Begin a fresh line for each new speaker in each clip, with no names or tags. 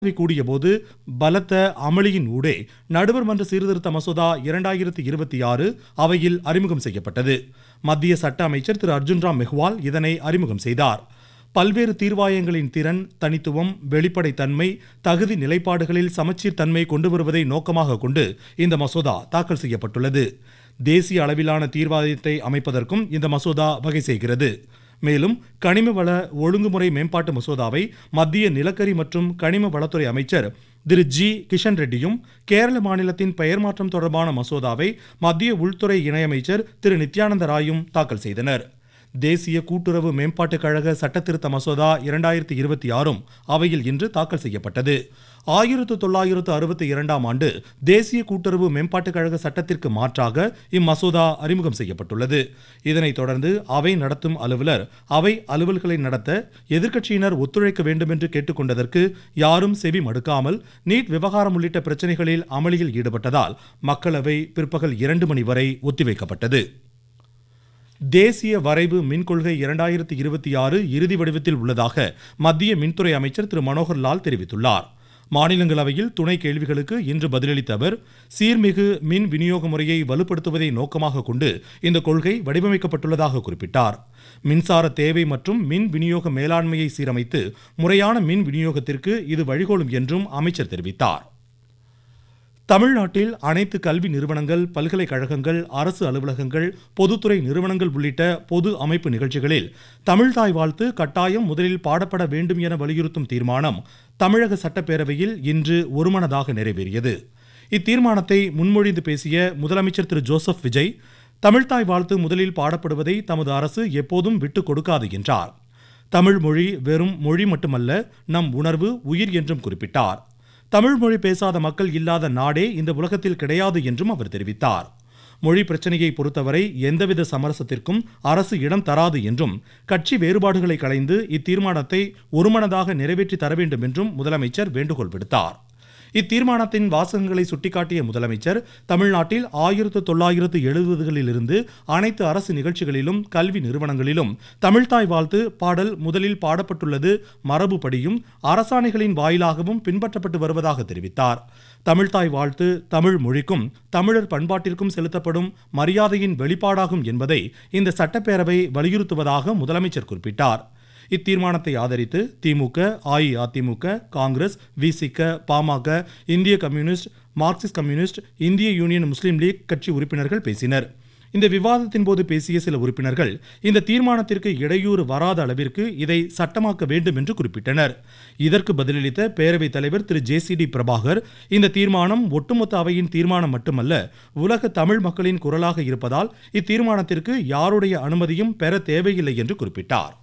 மக்களவை கூடியபோது பலத்த அமளியின் ஊடே நடுவர் மன்ற சீர்திருத்த மசோதா இரண்டாயிரத்தி இருபத்தி ஆறு அவையில் அறிமுகம் செய்யப்பட்டது மத்திய சட்ட அமைச்சர் திரு அர்ஜுன் ராம் மெஹ்வால் இதனை அறிமுகம் செய்தார் பல்வேறு தீர்வாயங்களின் திறன் தனித்துவம் வெளிப்படைத்தன்மை தகுதி நிலைப்பாடுகளில் சமச்சீர் தன்மை கொண்டு வருவதை நோக்கமாக கொண்டு இந்த மசோதா தாக்கல் செய்யப்பட்டுள்ளது தேசிய அளவிலான தீர்வாயத்தை அமைப்பதற்கும் இந்த மசோதா வகை செய்கிறது மேலும் கனிம வள ஒழுங்குமுறை மேம்பாட்டு மசோதாவை மத்திய நிலக்கரி மற்றும் கனிம வளத்துறை அமைச்சர் திரு ஜி கிஷன் ரெட்டியும் கேரள மாநிலத்தின் பெயர் மாற்றம் தொடர்பான மசோதாவை மத்திய உள்துறை இணையமைச்சர் திரு நித்யானந்த ராயும் தாக்கல் செய்தனர் தேசிய கூட்டுறவு மேம்பாட்டுக் கழக சட்டத்திருத்த மசோதா இரண்டாயிரத்தி இருபத்தி ஆறும் அவையில் இன்று தாக்கல் செய்யப்பட்டது ஆயிரத்து தொள்ளாயிரத்து அறுபத்தி இரண்டாம் ஆண்டு தேசிய கூட்டுறவு மேம்பாட்டுக் கழக சட்டத்திற்கு மாற்றாக இம்மசோதா அறிமுகம் செய்யப்பட்டுள்ளது இதனைத் தொடர்ந்து அவை நடத்தும் அலுவலர் அவை அலுவல்களை நடத்த எதிர்க்கட்சியினர் ஒத்துழைக்க வேண்டும் என்று கேட்டுக்கொண்டதற்கு யாரும் செவி மடுக்காமல் நீட் விவகாரம் உள்ளிட்ட பிரச்சனைகளில் அமளியில் ஈடுபட்டதால் மக்களவை பிற்பகல் இரண்டு மணி வரை ஒத்திவைக்கப்பட்டது தேசிய வரைவு மின் கொள்கை இரண்டாயிரத்தி இருபத்தி ஆறு இறுதி வடிவத்தில் உள்ளதாக மத்திய மின்துறை அமைச்சர் திரு மனோகர் லால் தெரிவித்துள்ளார் மாநிலங்களவையில் துணை கேள்விகளுக்கு இன்று பதிலளித்த அவர் சீர்மிகு மின் விநியோக முறையை வலுப்படுத்துவதை நோக்கமாக கொண்டு இந்த கொள்கை வடிவமைக்கப்பட்டுள்ளதாக குறிப்பிட்டார் மின்சார தேவை மற்றும் மின் விநியோக மேலாண்மையை சீரமைத்து முறையான மின் விநியோகத்திற்கு இது வழிகோலும் என்றும் அமைச்சர் தெரிவித்தார் தமிழ்நாட்டில் அனைத்து கல்வி நிறுவனங்கள் பல்கலைக்கழகங்கள் அரசு அலுவலகங்கள் பொதுத்துறை நிறுவனங்கள் உள்ளிட்ட பொது அமைப்பு நிகழ்ச்சிகளில் தமிழ்தாய் வாழ்த்து கட்டாயம் முதலில் பாடப்பட வேண்டும் என வலியுறுத்தும் தீர்மானம் தமிழக சட்டப்பேரவையில் இன்று ஒருமனதாக நிறைவேறியது இத்தீர்மானத்தை முன்மொழிந்து பேசிய முதலமைச்சர் திரு ஜோசப் விஜய் தமிழ்தாய் வாழ்த்து முதலில் பாடப்படுவதை தமது அரசு எப்போதும் விட்டுக் கொடுக்காது என்றார் தமிழ் மொழி வெறும் மொழி மட்டுமல்ல நம் உணர்வு உயிர் என்றும் குறிப்பிட்டார் தமிழ் மொழி பேசாத மக்கள் இல்லாத நாடே இந்த உலகத்தில் கிடையாது என்றும் அவர் தெரிவித்தார் மொழி பிரச்சனையை பொறுத்தவரை எந்தவித சமரசத்திற்கும் அரசு இடம் தராது என்றும் கட்சி வேறுபாடுகளை களைந்து இத்தீர்மானத்தை ஒருமனதாக நிறைவேற்றி தர வேண்டும் என்றும் முதலமைச்சர் வேண்டுகோள் விடுத்தார் இத்தீர்மானத்தின் வாசகங்களை சுட்டிக்காட்டிய முதலமைச்சர் தமிழ்நாட்டில் ஆயிரத்து தொள்ளாயிரத்து எழுபதுகளிலிருந்து அனைத்து அரசு நிகழ்ச்சிகளிலும் கல்வி நிறுவனங்களிலும் தமிழ்தாய் வாழ்த்து பாடல் முதலில் பாடப்பட்டுள்ளது மரபுப்படியும் அரசாணைகளின் வாயிலாகவும் பின்பற்றப்பட்டு வருவதாக தெரிவித்தார் தமிழ்தாய் வாழ்த்து தமிழ் மொழிக்கும் தமிழர் பண்பாட்டிற்கும் செலுத்தப்படும் மரியாதையின் வெளிப்பாடாகும் என்பதை இந்த சட்டப்பேரவை வலியுறுத்துவதாக முதலமைச்சர் குறிப்பிட்டார் இத்தீர்மானத்தை ஆதரித்து திமுக அஇஅதிமுக காங்கிரஸ் விசிக பாமக இந்திய கம்யூனிஸ்ட் மார்க்சிஸ்ட் கம்யூனிஸ்ட் இந்திய யூனியன் முஸ்லீம் லீக் கட்சி உறுப்பினர்கள் பேசினர் இந்த விவாதத்தின் போது பேசிய சில உறுப்பினர்கள் இந்த தீர்மானத்திற்கு இடையூறு வராத அளவிற்கு இதை சட்டமாக்க வேண்டும் என்று குறிப்பிட்டனர் இதற்கு பதிலளித்த பேரவைத் தலைவர் திரு ஜே சி டி பிரபாகர் இந்த தீர்மானம் ஒட்டுமொத்த அவையின் தீர்மானம் மட்டுமல்ல உலக தமிழ் மக்களின் குரலாக இருப்பதால் இத்தீர்மானத்திற்கு யாருடைய அனுமதியும் பெற தேவையில்லை என்று குறிப்பிட்டார்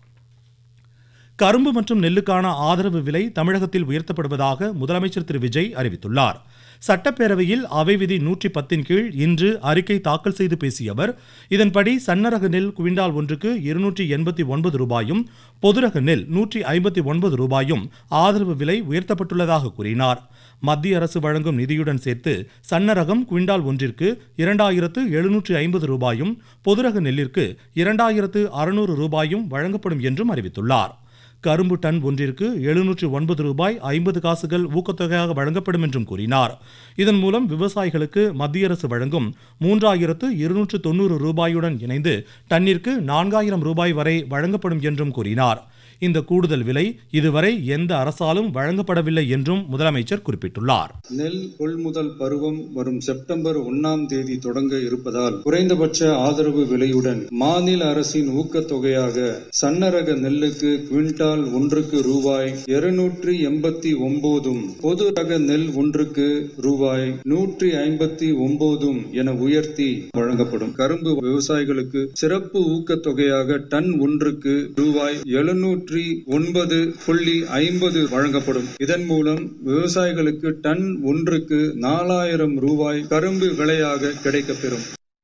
கரும்பு மற்றும் நெல்லுக்கான ஆதரவு விலை தமிழகத்தில் உயர்த்தப்படுவதாக முதலமைச்சர் திரு விஜய் அறிவித்துள்ளார் சட்டப்பேரவையில் அவை விதி நூற்றி பத்தின் கீழ் இன்று அறிக்கை தாக்கல் செய்து பேசிய அவர் இதன்படி சன்னரக நெல் குவிண்டால் ஒன்றுக்கு இருநூற்றி எண்பத்தி ஒன்பது ரூபாயும் பொதுரக நெல் நூற்றி ஐம்பத்தி ஒன்பது ரூபாயும் ஆதரவு விலை உயர்த்தப்பட்டுள்ளதாக கூறினார் மத்திய அரசு வழங்கும் நிதியுடன் சேர்த்து சன்னரகம் குவிண்டால் ஒன்றிற்கு இரண்டாயிரத்து எழுநூற்று ஐம்பது ரூபாயும் பொதுரக நெல்லிற்கு இரண்டாயிரத்து அறுநூறு ரூபாயும் வழங்கப்படும் என்றும் அறிவித்துள்ளார் கரும்பு டன் ஒன்றிற்கு எழுநூற்று ஒன்பது ரூபாய் ஐம்பது காசுகள் ஊக்கத்தொகையாக வழங்கப்படும் என்றும் கூறினார் இதன் மூலம் விவசாயிகளுக்கு மத்திய அரசு வழங்கும் மூன்றாயிரத்து இருநூற்று தொண்ணூறு ரூபாயுடன் இணைந்து டன்னிற்கு நான்காயிரம் ரூபாய் வரை வழங்கப்படும் என்றும் கூறினார் இந்த கூடுதல் விலை இதுவரை எந்த அரசாலும் வழங்கப்படவில்லை என்றும் முதலமைச்சர் குறிப்பிட்டுள்ளார்
நெல் கொள்முதல் பருவம் வரும் செப்டம்பர் ஒன்னாம் தேதி தொடங்க இருப்பதால் குறைந்தபட்ச ஆதரவு விலையுடன் மாநில அரசின் ஊக்கத்தொகையாக சன்னரக நெல்லுக்கு குவிண்டால் ஒன்றுக்கு ரூபாய் இருநூற்றி எண்பத்தி ஒன்பதும் பொது ரக நெல் ஒன்றுக்கு ரூபாய் நூற்றி ஐம்பத்தி ஒன்பதும் என உயர்த்தி வழங்கப்படும் கரும்பு விவசாயிகளுக்கு சிறப்பு ஊக்கத்தொகையாக டன் ஒன்றுக்கு ரூபாய் எழுநூற்றி ஒன்பது புள்ளி ஐம்பது வழங்கப்படும் இதன் மூலம் விவசாயிகளுக்கு டன் ஒன்றுக்கு நாலாயிரம் ரூபாய் கரும்பு விலையாக கிடைக்கப்பெறும்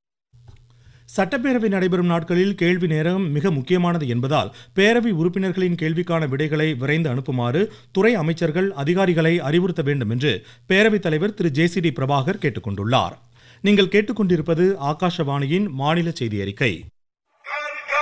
சட்டப்பேரவை நடைபெறும் நாட்களில் கேள்வி நேரம் மிக முக்கியமானது என்பதால் பேரவை உறுப்பினர்களின் கேள்விக்கான விடைகளை விரைந்து அனுப்புமாறு துறை அமைச்சர்கள் அதிகாரிகளை அறிவுறுத்த வேண்டும் என்று பேரவைத் தலைவர் திரு ஜே சி டி பிரபாகர் கேட்டுக்கொண்டுள்ளார் நீங்கள் கேட்டுக்கொண்டிருப்பது ஆகாஷவாணியின் மாநில செய்தி அறிக்கை